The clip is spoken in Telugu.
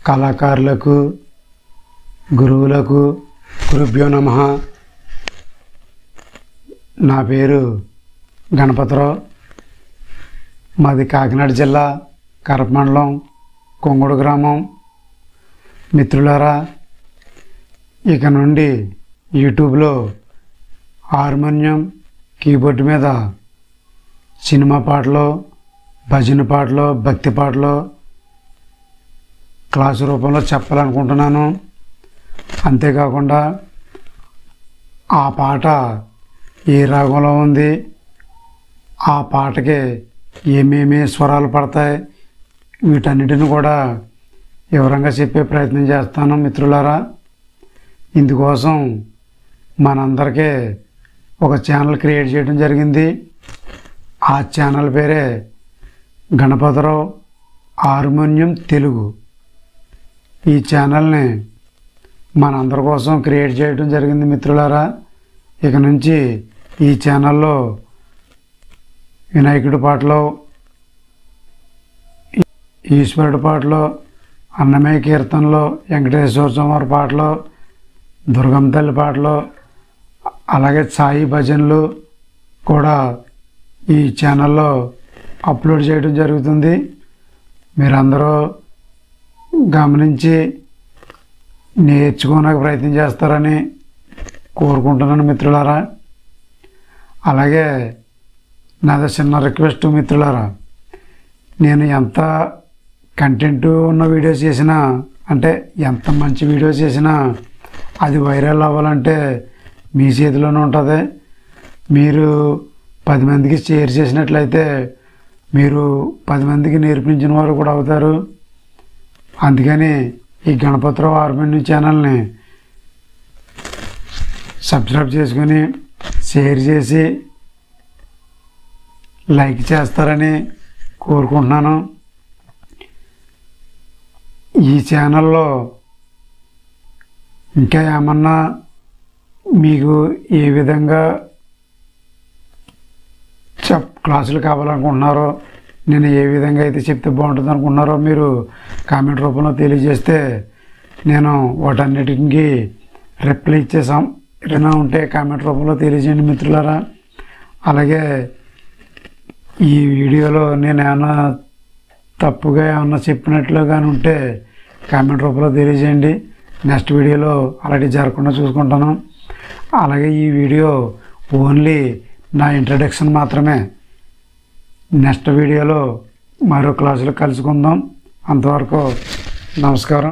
కళాకారులకు గురువులకు గురుభ్యో నమ నా పేరు గణపతిరావు మాది కాకినాడ జిల్లా కరప మండలం కొంగుడు గ్రామం మిత్రులారా ఇక నుండి యూట్యూబ్లో హార్మోనియం కీబోర్డ్ మీద సినిమా పాటలు భజన పాటలు భక్తి పాటలు క్లాసు రూపంలో చెప్పాలనుకుంటున్నాను అంతేకాకుండా ఆ పాట ఏ రాగంలో ఉంది ఆ పాటకి ఏమేమి స్వరాలు పడతాయి వీటన్నిటిని కూడా వివరంగా చెప్పే ప్రయత్నం చేస్తాను మిత్రులారా ఇందుకోసం మనందరికీ ఒక ఛానల్ క్రియేట్ చేయడం జరిగింది ఆ ఛానల్ పేరే గణపతిరావు హార్మోనియం తెలుగు ఈ ఛానల్ని మనందరి కోసం క్రియేట్ చేయడం జరిగింది మిత్రులారా ఇక నుంచి ఈ ఛానల్లో వినాయకుడి పాటలు ఈశ్వరుడి పాటలు అన్నమయ్య కీర్తనలు వెంకటేశ్వర స్వామి పాటలు దుర్గమ్మ తల్లి పాటలు అలాగే సాయి భజనలు కూడా ఈ ఛానల్లో అప్లోడ్ చేయడం జరుగుతుంది మీరందరూ గమనించి నేర్చుకోవడానికి ప్రయత్నం చేస్తారని కోరుకుంటున్నాను మిత్రులారా అలాగే నాది చిన్న రిక్వెస్ట్ మిత్రులారా నేను ఎంత కంటెంట్ ఉన్న వీడియోస్ చేసినా అంటే ఎంత మంచి వీడియోస్ చేసినా అది వైరల్ అవ్వాలంటే మీ చేతిలోనే ఉంటుంది మీరు పది మందికి షేర్ చేసినట్లయితే మీరు పది మందికి నేర్పించిన వారు కూడా అవుతారు అందుకని ఈ గణపతిరావు హార్మోనియం ఛానల్ని సబ్స్క్రైబ్ చేసుకుని షేర్ చేసి లైక్ చేస్తారని కోరుకుంటున్నాను ఈ ఛానల్లో ఇంకా ఏమన్నా మీకు ఏ విధంగా చెప్ క్లాసులు కావాలనుకుంటున్నారో నేను ఏ విధంగా అయితే చెప్తే బాగుంటుంది అనుకుంటున్నారో మీరు కామెంట్ రూపంలో తెలియజేస్తే నేను వాటన్నిటికి రిప్లై ఇచ్చేసాం ఏదైనా ఉంటే కామెంట్ రూపంలో తెలియజేయండి మిత్రులారా అలాగే ఈ వీడియోలో నేను ఏమైనా తప్పుగా ఏమన్నా చెప్పినట్లు కానీ ఉంటే కామెంట్ రూపంలో తెలియజేయండి నెక్స్ట్ వీడియోలో అలాంటి జరగకుండా చూసుకుంటాను అలాగే ఈ వీడియో ఓన్లీ నా ఇంట్రడక్షన్ మాత్రమే నెక్స్ట్ వీడియోలో మరో క్లాసులో కలుసుకుందాం అంతవరకు నమస్కారం